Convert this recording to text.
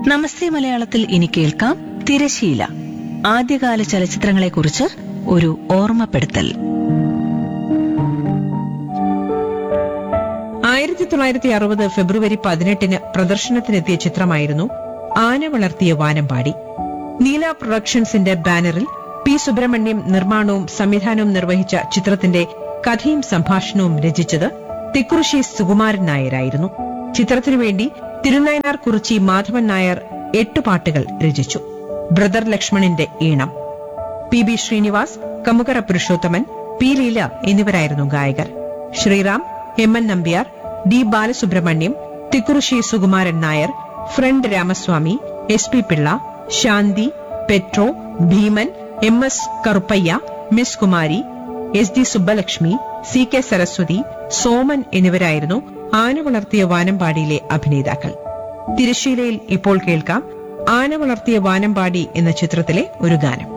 നമസ്തേ മലയാളത്തിൽ ഇനി കേൾക്കാം തിരശീല ആദ്യകാല ചലച്ചിത്രങ്ങളെക്കുറിച്ച് ഒരു ഓർമ്മപ്പെടുത്തൽ ആയിരത്തി തൊള്ളായിരത്തി അറുപത് ഫെബ്രുവരി പതിനെട്ടിന് പ്രദർശനത്തിനെത്തിയ ചിത്രമായിരുന്നു ആന വളർത്തിയ വാനമ്പാടി നീല പ്രൊഡക്ഷൻസിന്റെ ബാനറിൽ പി സുബ്രഹ്മണ്യം നിർമ്മാണവും സംവിധാനവും നിർവഹിച്ച ചിത്രത്തിന്റെ കഥയും സംഭാഷണവും രചിച്ചത് തിക്കുറിശി സുകുമാരൻ നായരായിരുന്നു ചിത്രത്തിനു വേണ്ടി തിരുനയനാർ കുറിച്ചി മാധവൻ നായർ എട്ട് പാട്ടുകൾ രചിച്ചു ബ്രദർ ലക്ഷ്മണിന്റെ ഈണം P B Srinivas Kamukara Purushothaman P Leela എന്നിവരായിരുന്നു ഗായകർ Sriram M N Nambiar D Balasubrahmanyam Thikkurissy Sukumaran Nair friend Ramaswamy S P Pillai Shanthi പെട്രോ Bheeman M S Karuppaiah miss Kumari S D Subbulakshmi C K Saraswathi Soman എന്നിവരായിരുന്നു ആന വളർത്തിയ വാനമ്പാടിയിലെ അഭിനേതാക്കൾ തിരശ്ശീലയിൽ ഇപ്പോൾ കേൾക്കാം ആന വളർത്തിയ വാനമ്പാടി എന്ന ചിത്രത്തിലെ ഒരു ഗാനം